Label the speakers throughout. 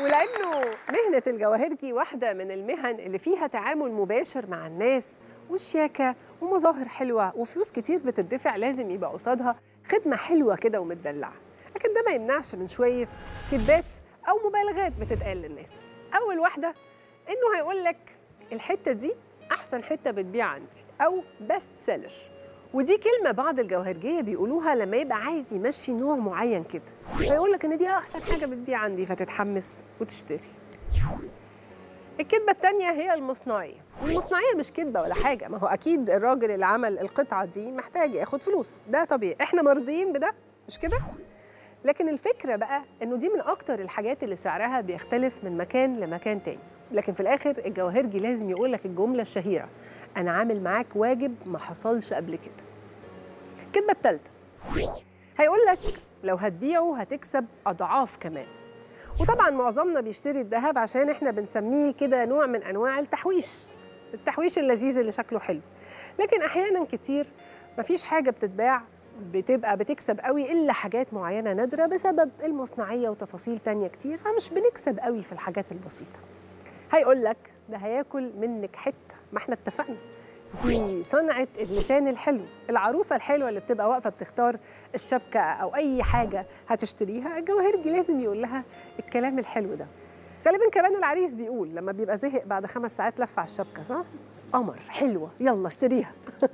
Speaker 1: ولانه مهنه الجواهرجي واحده من المهن اللي فيها تعامل مباشر مع الناس وشياكه ومظاهر حلوه وفلوس كتير بتدفع لازم يبقى قصادها خدمه حلوه كده ومتدلعه لكن ده ما يمنعش من شويه كذبات او مبالغات بتتقال للناس اول واحده انه هيقول لك الحته دي احسن حته بتبيع عندي او بس سيلر ودي كلمه بعض الجوهرجيه بيقولوها لما يبقى عايز يمشي نوع معين كده فيقول لك ان دي احسن حاجه بتبيع عندي فتتحمس وتشتري الكذبه الثانيه هي المصنعيه والمصنعيه مش كذبه ولا حاجه ما هو اكيد الراجل اللي عمل القطعه دي محتاج ياخد فلوس ده طبيعي احنا مرضيين بده مش كده لكن الفكره بقى انه دي من اكتر الحاجات اللي سعرها بيختلف من مكان لمكان تاني لكن في الاخر الجواهرجي لازم يقول لك الجمله الشهيره انا عامل معاك واجب ما حصلش قبل كده الكذبه الثالثه هيقول لك لو هتبيعه هتكسب اضعاف كمان وطبعا معظمنا بيشتري الذهب عشان احنا بنسميه كده نوع من انواع التحويش التحويش اللذيذ اللي شكله حلو لكن احيانا كتير مفيش حاجه بتتباع بتبقى بتكسب قوي الا حاجات معينه نادره بسبب المصنعيه وتفاصيل تانية كتير فمش بنكسب قوي في الحاجات البسيطه هيقول لك ده هياكل منك حته ما احنا اتفقنا دي صنعة اللسان الحلو العروسة الحلوة اللي بتبقى واقفة بتختار الشبكة أو أي حاجة هتشتريها الجواهرجي لازم يقول لها الكلام الحلو ده غالبا كمان العريس بيقول لما بيبقى زهق بعد خمس ساعات لف على الشبكة صح؟ قمر حلوة يلا اشتريها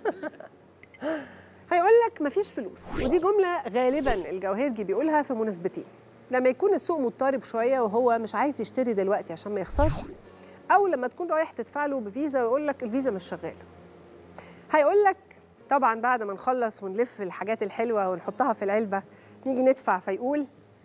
Speaker 1: هيقول لك مفيش فلوس ودي جملة غالبا الجواهرجي بيقولها في مناسبتين لما يكون السوق مضطرب شوية وهو مش عايز يشتري دلوقتي عشان ما يخسرش أو لما تكون رايح تدفع له بفيزا ويقول لك الفيزا مش شغالة هيقول لك طبعا بعد ما نخلص ونلف الحاجات الحلوة ونحطها في العلبة نيجي ندفع فيقول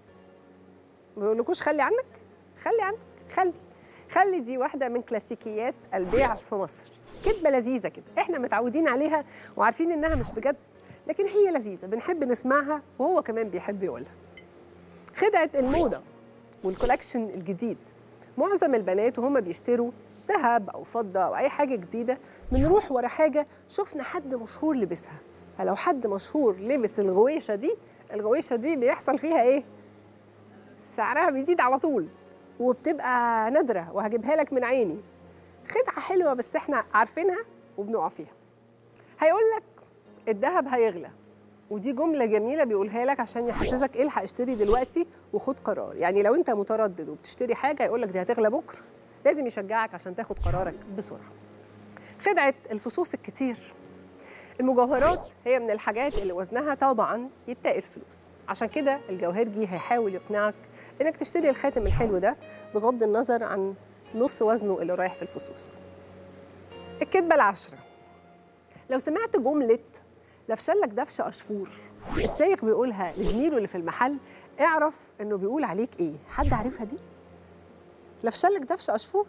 Speaker 1: ما بيقولكوش خلي عنك خلي عنك خلي خلي دي واحدة من كلاسيكيات البيع في مصر كدبة لذيذة كده احنا متعودين عليها وعارفين انها مش بجد لكن هي لذيذة بنحب نسمعها وهو كمان بيحب يقولها خدعة الموضة والكولكشن الجديد معظم البنات وهم بيشتروا ذهب او فضه او اي حاجه جديده بنروح ورا حاجه شفنا حد مشهور لبسها فلو حد مشهور لبس الغويشه دي الغويشه دي بيحصل فيها ايه سعرها بيزيد على طول وبتبقى نادره وهجيبها لك من عيني خدعه حلوه بس احنا عارفينها وبنقع فيها هيقول لك الذهب هيغلى ودي جملة جميلة بيقولها لك عشان يحسسك الحق اشتري دلوقتي وخد قرار، يعني لو أنت متردد وبتشتري حاجة يقول لك دي هتغلى بكرة، لازم يشجعك عشان تاخد قرارك بسرعة. خدعة الفصوص الكتير. المجوهرات هي من الحاجات اللي وزنها طبعا يتقل فلوس، عشان كده الجوهرجي هيحاول يقنعك إنك تشتري الخاتم الحلو ده بغض النظر عن نص وزنه اللي رايح في الفصوص. الكذبة العشرة. لو سمعت جملة لفشلك دفش أشفور السايق بيقولها لزميله اللي في المحل اعرف انه بيقول عليك ايه حد عارفها دي لفشلك دفش أشفور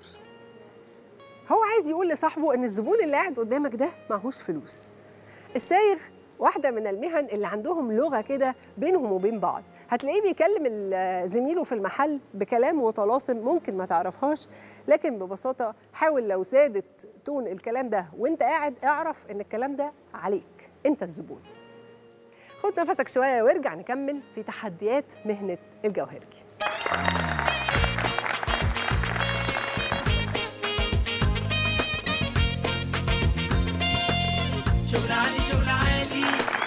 Speaker 1: هو عايز يقول لصاحبه ان الزبون اللي قاعد قدامك ده معهوش فلوس السايغ واحدة من المهن اللي عندهم لغة كده بينهم وبين بعض هتلاقيه بيكلم زميله في المحل بكلام وطلاسم ممكن ما تعرفهاش لكن ببساطة حاول لو زادت تون الكلام ده وانت قاعد اعرف ان الكلام ده عليك انت الزبون خد نفسك شوية وارجع نكمل في تحديات مهنة الجوهرجي
Speaker 2: شغل عالي شغل عالي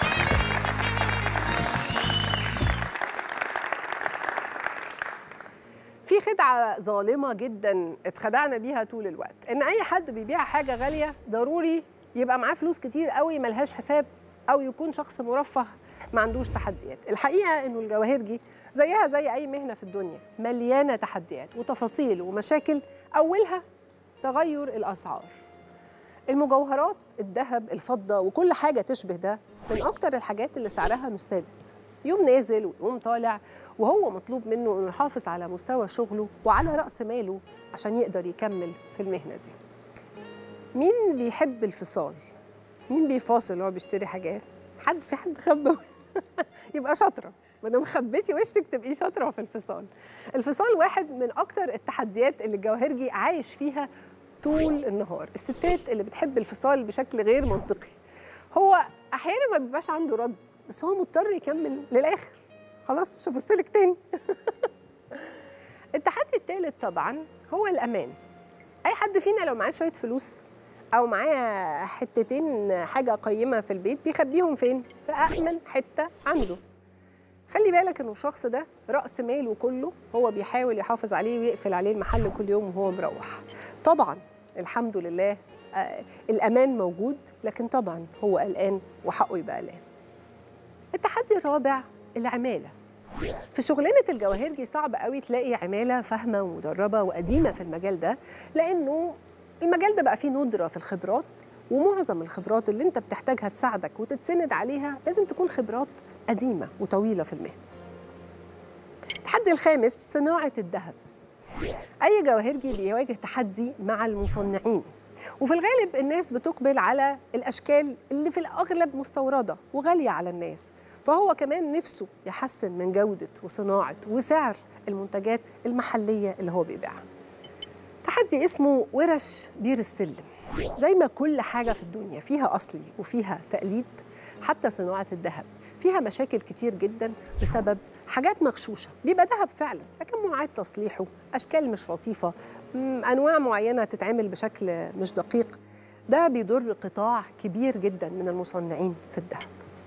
Speaker 1: في خدعة ظالمة جدا اتخدعنا بيها طول الوقت ان اي حد بيبيع حاجة غالية ضروري يبقى معاه فلوس كتير قوي ملهاش حساب او يكون شخص مرفه ما عندوش تحديات الحقيقة انه الجواهرجي زيها زي اي مهنة في الدنيا مليانة تحديات وتفاصيل ومشاكل اولها تغير الاسعار المجوهرات الذهب الفضة وكل حاجة تشبه ده من أكتر الحاجات اللي سعرها مش ثابت يوم نازل ويوم طالع وهو مطلوب منه انه يحافظ على مستوى شغله وعلى رأس ماله عشان يقدر يكمل في المهنة دي مين بيحب الفصال؟ مين بيفاصل وهو بيشتري حاجات؟ حد في حد خبى يبقى شاطرة ما دام خبيتي وشك تبقي شاطرة في الفصال الفصال واحد من أكتر التحديات اللي الجواهرجي عايش فيها طول النهار الستات اللي بتحب الفصال بشكل غير منطقي هو احيانا ما بيبقاش عنده رد بس هو مضطر يكمل للاخر خلاص مش هبص لك تاني التحدي الثالث طبعا هو الامان اي حد فينا لو معاه شويه فلوس او معاه حتتين حاجه قيمه في البيت بيخبيهم فين في امن حته عنده خلي بالك انه الشخص ده راس ماله كله هو بيحاول يحافظ عليه ويقفل عليه المحل كل يوم وهو مروح طبعا الحمد لله آه الامان موجود لكن طبعا هو قلقان وحقه يبقى قلقان التحدي الرابع العماله في شغلانه الجواهرجي صعب قوي تلاقي عماله فاهمه ومدربه وقديمه في المجال ده لانه المجال ده بقى فيه ندره في الخبرات ومعظم الخبرات اللي انت بتحتاجها تساعدك وتتسند عليها لازم تكون خبرات قديمه وطويله في المهنه. التحدي الخامس صناعه الذهب. اي جواهرجي بيواجه تحدي مع المصنعين وفي الغالب الناس بتقبل على الاشكال اللي في الاغلب مستورده وغاليه على الناس فهو كمان نفسه يحسن من جوده وصناعه وسعر المنتجات المحليه اللي هو بيبيعها. تحدي اسمه ورش بير السلم زي ما كل حاجة في الدنيا فيها أصلي وفيها تقليد حتى صناعة الذهب فيها مشاكل كتير جدا بسبب حاجات مغشوشة بيبقى ذهب فعلا لكن معاد تصليحه أشكال مش لطيفة أنواع معينة تتعمل بشكل مش دقيق ده بيضر قطاع كبير جدا من المصنعين في الذهب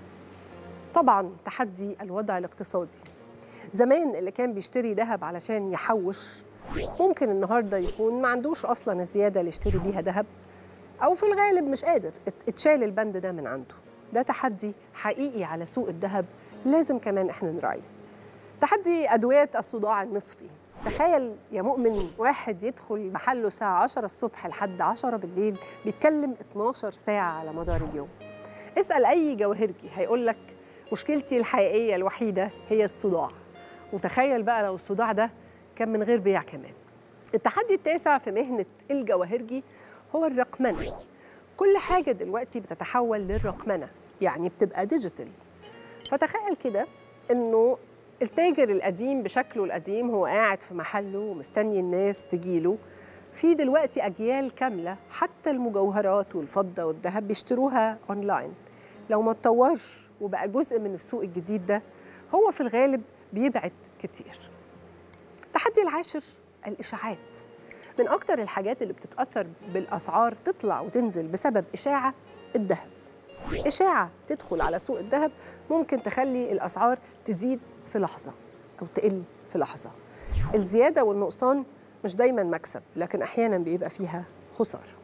Speaker 1: طبعا تحدي الوضع الاقتصادي زمان اللي كان بيشتري ذهب علشان يحوش ممكن النهارده يكون ما عندوش اصلا الزياده اللي يشتري بيها ذهب او في الغالب مش قادر اتشال البند ده من عنده ده تحدي حقيقي على سوق الذهب لازم كمان احنا نراعيه تحدي ادويه الصداع النصفي تخيل يا مؤمن واحد يدخل محله الساعة 10 الصبح لحد 10 بالليل بيتكلم 12 ساعة على مدار اليوم اسأل أي جواهرجي هيقول لك مشكلتي الحقيقية الوحيدة هي الصداع وتخيل بقى لو الصداع ده كان من غير بيع كمان التحدي التاسع في مهنة الجواهرجي هو الرقمنة كل حاجة دلوقتي بتتحول للرقمنة يعني بتبقى ديجيتال فتخيل كده انه التاجر القديم بشكله القديم هو قاعد في محله ومستني الناس تجيله في دلوقتي أجيال كاملة حتى المجوهرات والفضة والذهب بيشتروها أونلاين لو ما اتطورش وبقى جزء من السوق الجديد ده هو في الغالب بيبعد كتير التحدي العاشر الإشاعات من أكتر الحاجات اللي بتتأثر بالأسعار تطلع وتنزل بسبب إشاعة الذهب إشاعة تدخل على سوق الذهب ممكن تخلي الأسعار تزيد في لحظة أو تقل في لحظة الزيادة والنقصان مش دايما مكسب لكن أحيانا بيبقى فيها خسارة